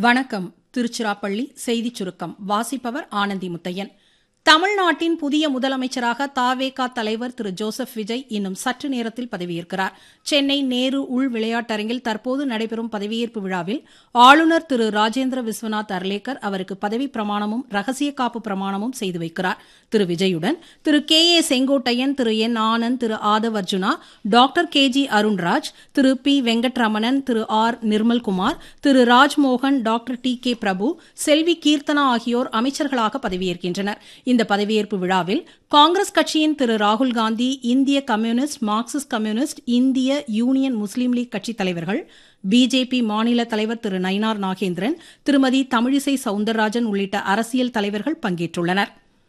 வணக்கம் திருச்சிராப்பள்ளி செய்திச் சுருக்கம் வாசிப்பவர் ஆனந்தி முத்தையன் தமிழ்நாட்டின் புதிய முதலமைச்சராக தாவேகா தலைவர் திரு ஜோசப் விஜய் இன்னும் சற்று நேரத்தில் பதவியேற்கிறார் சென்னை நேரு உள் விளையாட்டரங்கில் தற்போது நடைபெறும் பதவியேற்பு விழாவில் ஆளுநர் திரு ராஜேந்திர விஸ்வநாத் அர்லேக்கர் அவருக்கு பதவி பிரமாணமும் ரகசிய காப்பு பிரமாணமும் செய்து வைக்கிறார் திரு விஜயுடன் Thiru K A Sengottaiyan Thiru N Anand Thiru Aadhav Arjuna doctor K G Arunraj Thiru P Venkatramanan Thiru R Nirmalkumar Thiru Rajmohan doctor D K Prabhu Selvi Keerthana ஆகியோர் அமைச்சர்களாக பதவியேற்கின்றனர் இந்த பதவியேற்பு விழாவில் காங்கிரஸ் கட்சியின் திரு ராகுல் காந்தி இந்திய கம்யூனிஸ்ட் மார்க்சிஸ்ட் கம்யூனிஸ்ட் இந்திய யூனியன் முஸ்லீம் லீக் கட்சித் தலைவர்கள் பிஜேபி மாநில தலைவர் திரு நயினார் நாகேந்திரன் திருமதி தமிழிசை சவுந்தரராஜன் உள்ளிட்ட அரசியல் தலைவர்கள் பங்கேற்றுள்ளனா்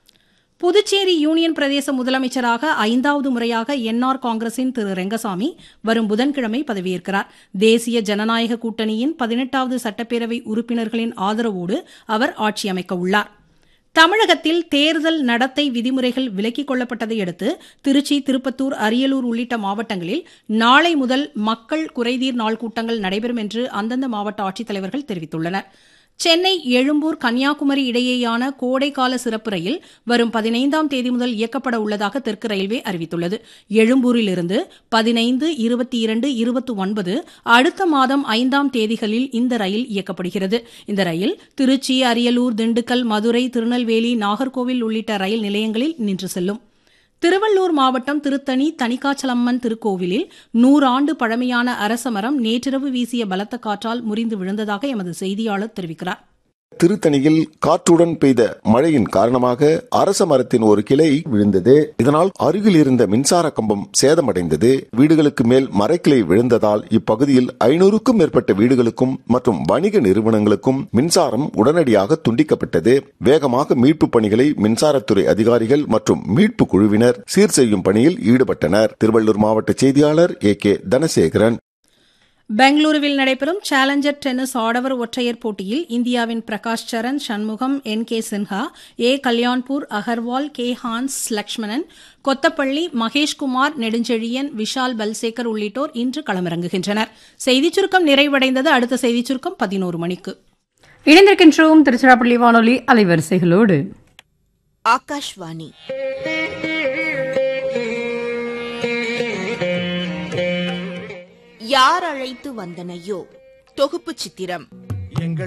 புதுச்சேரி யூனியன் பிரதேச முதலமைச்சராக ஐந்தாவது முறையாக என்ஆர் காங்கிரசின் திரு ரெங்கசாமி வரும் புதன்கிழமை பதவியேற்கிறார் தேசிய ஜனநாயக கூட்டணியின் பதினெட்டாவது சட்டப்பேரவை உறுப்பினர்களின் ஆதரவோடு அவர் ஆட்சி அமைக்க உள்ளார் தமிழகத்தில் தேர்தல் நடத்தை விதிமுறைகள் விலக்கிக் கொள்ளப்பட்டதை அடுத்து திருச்சி திருப்பத்தூர் அரியலூர் உள்ளிட்ட மாவட்டங்களில் நாளை முதல் மக்கள் குறைதீர் நாள் கூட்டங்கள் நடைபெறும் என்று அந்தந்த மாவட்ட ஆட்சித்தலைவர்கள் தெரிவித்துள்ளனா் சென்னை எழும்பூர் கன்னியாகுமரி இடையேயான கோடைக்கால சிறப்பு ரயில் வரும் பதினைந்தாம் தேதி முதல் இயக்கப்பட உள்ளதாக தெற்கு ரயில்வே அறிவித்துள்ளது எழும்பூரிலிருந்து பதினைந்து இருபத்தி இரண்டு இருபத்தி ஒன்பது அடுத்த மாதம் ஐந்தாம் தேதிகளில் இந்த ரயில் இயக்கப்படுகிறது இந்த ரயில் திருச்சி அரியலூர் திண்டுக்கல் மதுரை திருநெல்வேலி நாகர்கோவில் உள்ளிட்ட ரயில் நிலையங்களில் நின்று செல்லும் திருவள்ளூர் மாவட்டம் திருத்தணி தணிகாச்சலம்மன் திருக்கோவிலில் நூறாண்டு பழமையான அரசமரம் நேற்றிரவு வீசிய பலத்த காற்றால் முறிந்து விழுந்ததாக எமது செய்தியாளர் தெரிவிக்கிறார் திருத்தணியில் காற்றுடன் பெய்த மழையின் காரணமாக அரச மரத்தின் ஒரு கிளை விழுந்தது இதனால் அருகில் இருந்த மின்சார கம்பம் சேதமடைந்தது வீடுகளுக்கு மேல் மரக்கிளை விழுந்ததால் இப்பகுதியில் ஐநூறுக்கும் மேற்பட்ட வீடுகளுக்கும் மற்றும் வணிக நிறுவனங்களுக்கும் மின்சாரம் உடனடியாக துண்டிக்கப்பட்டது வேகமாக மீட்பு பணிகளை மின்சாரத்துறை அதிகாரிகள் மற்றும் மீட்பு குழுவினர் சீர் செய்யும் பணியில் ஈடுபட்டனர் திருவள்ளூர் மாவட்ட செய்தியாளர் ஏ கே தனசேகரன் பெங்களூருவில் நடைபெறும் சேலஞ்சர் டென்னிஸ் ஆடவர் ஒற்றையர் போட்டியில் இந்தியாவின் Prakash Charan Shanmugam N K Sinha A Kalyanpur Agarwal K Hans Lakshmanan Kothapalli Maheshkumar Nedunchezhian Vishal Palsekar உள்ளிட்டோர் இன்று களமிறங்குகின்றனர் செய்திச் சுருக்கம் நிறைவடைந்தது அடுத்த செய்திச் சுருக்கம் பதினோரு மணிக்கு இணைந்திருக்கின்றோம் திருச்சிராப்பள்ளி வானொலி அலைவரிசைகளோடு ஆகாஷ்வாணி யார் அழைத்து வந்தனையோ தொகுப்பு சித்திரம்